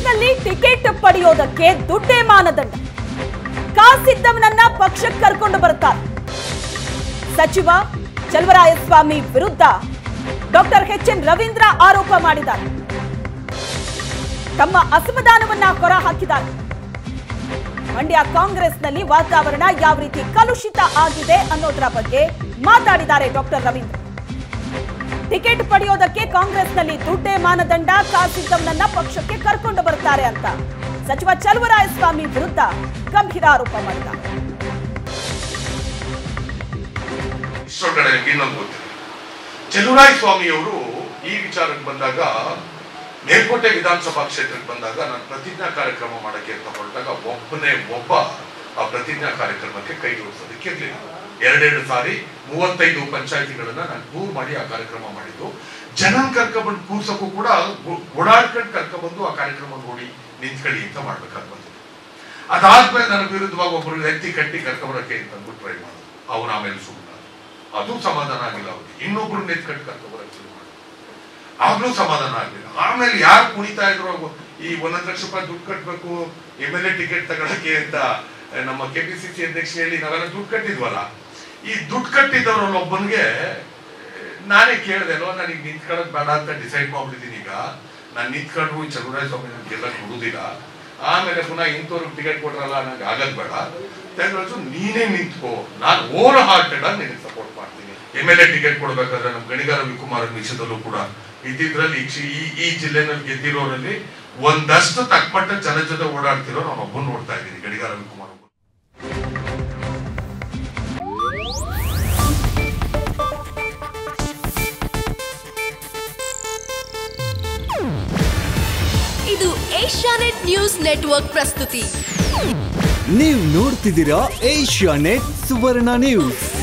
ಕಾಂಗ್ರೆಸ್ನಲ್ಲಿ ಟಿಕೆಟ್ ಪಡೆಯೋದಕ್ಕೆ ದುಡ್ಡೇ ಮಾನದಂಡ ಕಾಸಿದ್ದವನನ್ನ ಪಕ್ಷಕ್ಕೆ ಕರ್ಕೊಂಡು ಬರ್ತಾರೆ ಸಚಿವ ಚಲವರಾಯಸ್ವಾಮಿ ವಿರುದ್ಧ ಡಾಕ್ಟರ್ ಎಚ್ ಎನ್ ರವೀಂದ್ರ ಆರೋಪ ಮಾಡಿದ್ದಾರೆ ತಮ್ಮ ಅಸಮಾಧಾನವನ್ನ ಹೊರಹಾಕಿದ್ದಾರೆ ಮಂಡ್ಯ ಕಾಂಗ್ರೆಸ್ನಲ್ಲಿ ವಾತಾವರಣ ಯಾವ ರೀತಿ ಕಲುಷಿತ ಆಗಿದೆ ಅನ್ನೋದರ ಬಗ್ಗೆ ಮಾತಾಡಿದ್ದಾರೆ ಡಾಕ್ಟರ್ ರವೀಂದ್ರ ಟಿಕೆಟ್ ಪಡೆಯೋದಕ್ಕೆ ಕಾಂಗ್ರೆಸ್ನಲ್ಲಿ ದುಡ್ಡೇ ಮಾನದಂಡ ಕಾಸಿದ್ದವನನ್ನ ಪಕ್ಷಕ್ಕೆ ಕರ್ಕೊಂಡು ಬರ್ತಾರೆ ಅಂತ ಸಚಿವ ಚಲವರಾಯಸ್ವಾಮಿ ವಿರುದ್ಧ ಗಂಭೀರ ಆರೋಪ ಮಾಡಿದ್ದಾರೆ ಇಷ್ಟರ ಕಡೆ ಇನ್ನೊಂದು ಗೊತ್ತಿದೆ ಚಲುವರಾಯ ಸ್ವಾಮಿಯವರು ಈ ವಿಚಾರಕ್ಕೆ ಬಂದಾಗ ಮೇಲ್ಕೋಟೆ ವಿಧಾನಸಭಾ ಕ್ಷೇತ್ರಕ್ಕೆ ಬಂದಾಗ ನಾನು ಪ್ರತಿಜ್ಞಾ ಕಾರ್ಯಕ್ರಮ ಮಾಡಕ್ಕೆ ಅಂತ ಹೊರಟಾಗ ಒಬ್ಬನೇ ಒಬ್ಬ ಆ ಪ್ರತಿಜ್ಞಾ ಕಾರ್ಯಕ್ರಮಕ್ಕೆ ಕೈ ಜೋಡಿಸೋದಕ್ಕೆ ಇರ್ಲಿಲ್ಲ ಎರಡೆರಡು ಸಾರಿ ಮೂವತ್ತೈದು ಪಂಚಾಯತಿಗಳನ್ನ ನಾನು ಟೂರ್ ಮಾಡಿ ಆ ಕಾರ್ಯಕ್ರಮ ಮಾಡಿದ್ದು ಜನನ್ ಕರ್ಕೊಂಡ್ಬಂದು ಕೂರ್ಸಕ್ಕೂ ಕೂಡ ಗು- ಓಡಾಡ್ಕೊಂಡು ಕರ್ಕೊಂಡ್ಬಂದು ಆ ಕಾರ್ಯಕ್ರಮ ನೋಡಿ ನಿಂತ್ಕೊಳ್ಳಿ ಅಂತ ಮಾಡ್ಬೇಕಾಗಿ ಬಂದಿದೆ ಅದಾದ್ಮೇಲೆ ನನ್ನ ವಿರುದ್ಧವಾಗಿ ಒಬ್ಬರು ವ್ಯಕ್ತಿ ಕಟ್ಟಿ ಕರ್ಕೊಂಬರಕ್ಕೆ ಅಂತ ಅಂದ್ಬಿಟ್ಟು ಟ್ರೈ ಮಾಡೋದು ಅವ್ರು ಆಮೇಲೆ ಸುಮ್ಮನೆ ಅದು ಸಮಾಧಾನ ಆಗಿಲ್ಲ ಅವ್ರಿಗೆ ಇನ್ನೊಬ್ರು ನೆತ್ ಕಟ್ಟಿ ಕರ್ಕೊಂಬರಕ್ಕೆ ಶುರು ಮಾಡಿದ್ರು ಆಗ್ಲೂ ಸಮಾಧಾನ ಆಗಿಲ್ಲ ಆಮೇಲೆ ಯಾರು ಕುಣಿತಾ ಇದ್ರು ಗೊ- ಈ ಒಂದೊಂದು ಲಕ್ಷ ರೂಪಾಯಿ ದುಡ್ಡು ಕಟ್ಟಬೇಕು ಎಮ್ ಎಲ್ ಎ ಟಿಕೆಟ್ ತಗೊಳಕ್ಕೆ ಅಂತ ಆ, ನಮ್ಮ ಕೆ ಪಿ ಸಿ ಸಿ ಅಧ್ಯಕ್ಷ ಹೇಳಿ ನಾವೆಲ್ಲ ದುಡ್ಡು ಕಟ್ಟಿದ್ವಲ್ಲ ಈ ದುಡ್ಡು ಕಟ್ಟಿದವ್ರಲ್ಲಿ ಒಬ್ಬನಿಗೆ ನಾನೇ ಕೇಳ್ದೇನೋ ನನಗೆ ನಿಂತ್ಕೊಳ್ಳೋದು ಬೇಡ ಅಂತ ಡಿಸೈಡ್ ಮಾಡ್ಬಿಟ್ಟಿದ್ದೀನಿ ಈಗ ನಾನು ನಿಂತ್ಕೊಂಡ್ರು ಈ ಚಲುವರಾಯ ಸ್ವಾಮಿ ನನಗೆಲ್ಲ ಕೊಡುದಿಲ್ಲ ಆಮೇಲೆ ಪುನಃ ಇಂಥವ್ರಿಗೆ ಟಿಕೆಟ್ ಕೊಟ್ರಲ್ಲ ನಂಗೆ ಆಗದ್ ಬೇಡ ತೆಗೆದು ನೀನೇ ನಿಂತ್ಕೋ ನಾನು ಓವರ್ ಹಾರ್ಟೆಡ್ ಆಗಿ ನಿನಗೆ ಸಪೋರ್ಟ್ ಮಾಡ್ತೀನಿ ಎಮ್ ಎಲ್ ಎ ಟಿಕೆಟ್ ಕೊಡ್ಬೇಕಾದ್ರೆ ನಮ್ಮ ಗಣಿಗಾರ ರವಿಕುಮಾರ್ ವಿಷಯದಲ್ಲೂ ಕೂಡ ಇದ್ದಿದ್ರಲ್ಲಿ ಈ ಕ್ಷಿ- ಈ ಈ ಜಿಲ್ಲೆನಲ್ಲಿ ಗೆದ್ದಿರೋರಲ್ಲಿ ಒಂದಷ್ಟು ತಕ್ಕಪಟ್ಟ ಜನ ಜೊತೆ ಓಡಾಡ್ತಿರೋ ನಾನು ಒಬ್ಬನ್ ನೋಡ್ತಾ ಇದ್ದೀನಿ ಗಣಿಗಾರ ರವಿಕುಮಾರ್ ಒಬ್ಬ ಇದು ಏಷ್ಯಾನೆಟ್ ನ್ಯೂಸ್ ನೆಟ್ವರ್ಕ್ ಪ್ರಸ್ತುತಿ ನೀವು ನೋಡ್ತಿದ್ದೀರಾ ಏಷ್ಯಾ ನೆಟ್ ಸುವರ್ಣ ನ್ಯೂಸ್